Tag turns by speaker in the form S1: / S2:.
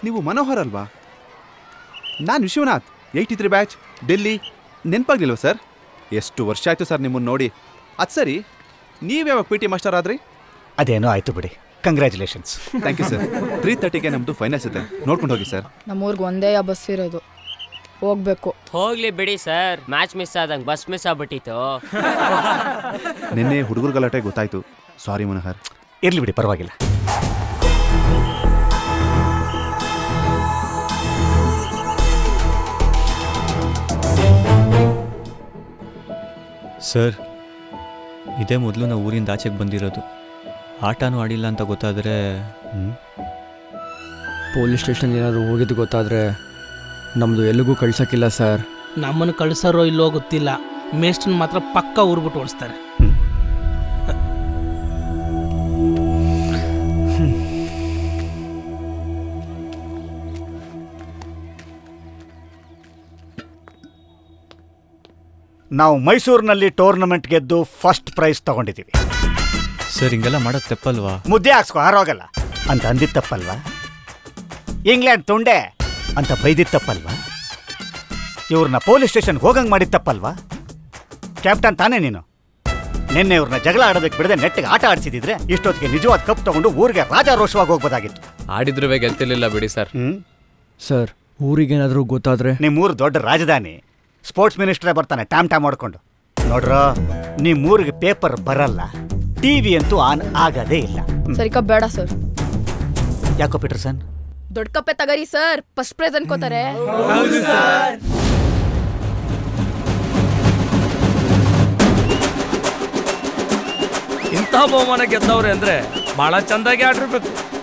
S1: ನೀವು ಮನೋಹರ್ ಅಲ್ವಾ ನಾನು Vishwanath eighty three batch Delhi ನೆನಪಾಗ್ಲಿಲ್ವ ಸರ್ ಎಷ್ಟು ವರ್ಷ ಆಯಿತು ಸರ್ ನಿಮ್ಮನ್ನು ನೋಡಿ ಅದು ಸರಿ ನೀವ್ಯಾವಾಗ ಪಿ ಟಿ ಮಾಸ್ಟರ್ ಆದ್ರಿ
S2: ಅದೇನೋ ಆಯ್ತು ಬಿಡಿ congratulations
S1: thank you sir three ತರ್ಟಿಗೆ ನಮ್ಮದು ಫೈನಲ್ಸ್ ಇದೆ ನೋಡ್ಕೊಂಡು ಹೋಗಿ ಸರ್
S3: ನಮ್ಮೂರ್ಗೆ ಒಂದೇ ಬಸ್ ಇರೋದು ಹೋಗ್ಬೇಕು
S4: ಹೋಗ್ಲಿ ಬಿಡಿ ಸರ್ ಮ್ಯಾಚ್ ಮಿಸ್ ಆದಂಗೆ ಬಸ್ ಮಿಸ್ ಆಗ್ಬಿಟ್ಟಿತ್ತು
S1: ನಿನ್ನೆ ಹುಡುಗರ ಗಲಾಟೆ ಗೊತ್ತಾಯ್ತು ಸಾರಿ ಮನೋಹರ್
S2: ಇರ್ಲಿ ಬಿಡಿ ಪರವಾಗಿಲ್ಲ
S5: ಸರ್ ಇದೇ ಮೊದಲು ನಾವು ಊರಿಂದ ಆಚೆಗೆ ಬಂದಿರೋದು ಆಟನೂ ಆಡಿಲ್ಲ ಅಂತ ಗೊತ್ತಾದರೆ
S6: ಪೊಲೀಸ್ ಸ್ಟೇಷನ್ ಏನಾದರೂ ಹೋಗಿದ್ದು ಗೊತ್ತಾದರೆ ನಮ್ಮದು ಎಲ್ಲಿಗೂ ಕಳ್ಸೋಕ್ಕಿಲ್ಲ ಸರ್
S7: ನಮ್ಮನ್ನು ಕಳ್ಸಾರೋ ಇಲ್ಲೋ ಗೊತ್ತಿಲ್ಲ ಮೇಸ್ಟನ್ ಮಾತ್ರ ಪಕ್ಕ ಊರ್ಬಿಟ್ಟು ಓಡಿಸ್ತಾರೆ
S2: ನಾವು ಮೈಸೂರಿನಲ್ಲಿ ಟೂರ್ನಮೆಂಟ್ ಗೆದ್ದು ಫಸ್ಟ್ ಪ್ರೈಸ್ ತಗೊಂಡಿದ್ದೀವಿ
S5: ಸರ್ ಹಿಂಗೆಲ್ಲ ಮಾಡೋದು ತಪ್ಪಲ್ವಾ
S2: ಮುದ್ದೆ ಹಾಕ್ಸ್ಕೊ ಹಾರೋಗಲ್ಲ ಅಂತ ಅಂದಿದ್ ತಪ್ಪಲ್ವಾ ಇಂಗ್ಲೆಂಡ್ ತುಂಡೆ ಅಂತ ಬೈದಿದ್ ತಪ್ಪಲ್ವಾ ಇವ್ರನ್ನ ಪೊಲೀಸ್ ಸ್ಟೇಷನ್ಗೆ ಹೋಗಂಗ್ ಮಾಡಿದ್ ತಪ್ಪಲ್ವಾ ಕ್ಯಾಪ್ಟನ್ ತಾನೇ ನೀನು ನಿನ್ನೆ ಇವ್ರನ್ನ ಜಗಳ ಆಡೋದಕ್ಕೆ ಬಿಡದೆ ನೆಟ್ಟಿಗೆ ಆಟ ಆಡಿಸಿದ್ರೆ ಇಷ್ಟೊತ್ತಿಗೆ ನಿಜವಾದ ಕಪ್ ತಗೊಂಡು ಊರಿಗೆ ರಾಜಾರೋಷವಾಗಿ ಹೋಗ್ಬೋದಾಗಿತ್ತು
S8: ಆಡಿದ್ರೂ ಗೆಲ್ತಿರ್ಲಿಲ್ಲ ಬಿಡಿ ಸರ್
S2: ಹ್ಮ್
S6: ಸರ್ ಊರಿಗೇನಾದರೂ ಗೊತ್ತಾದರೆ
S2: ನಿಮ್ಮೂರು ದೊಡ್ಡ ರಾಜಧಾನಿ ಸ್ಪೋರ್ಟ್ಸ್ ಮಿನಿಸ್ಟ್ರೇ ಬರ್ತಾನೆ ಟ್ಯಾಮ್ ಟ್ಯಾಮ್ ಮಾಡ್ಕೊಂಡು ನೋಡ್ರ ನಿಮ್ಮೂರಿಗೆ ಪೇಪರ್ ಬರಲ್ಲ ಟಿವಿ ಅಂತೂ ಆನ್ ಆಗದೇ ಇಲ್ಲ ಹ್ಮ್.
S3: ಸರಿ ಕಪ್ ಬೇಡ ಸರ್
S2: ಯಾಕೋ ಪೀಟರ್ಸನ್
S3: ದೊಡ್ಡ ಕಪ್ಪೆ ತಗರಿ ಸರ್ ಫಸ್ಟ್ ಪ್ರೈಸ್ ಅನ್ಕೋತಾರೆ
S9: ಇಂಥ ಬಹುಮಾನ ಗೆದ್ದವ್ರೆ ಅಂದ್ರೆ ಬಹಳ ಚಂದಾಗಿ ಆಡಿರ್ಬೇಕು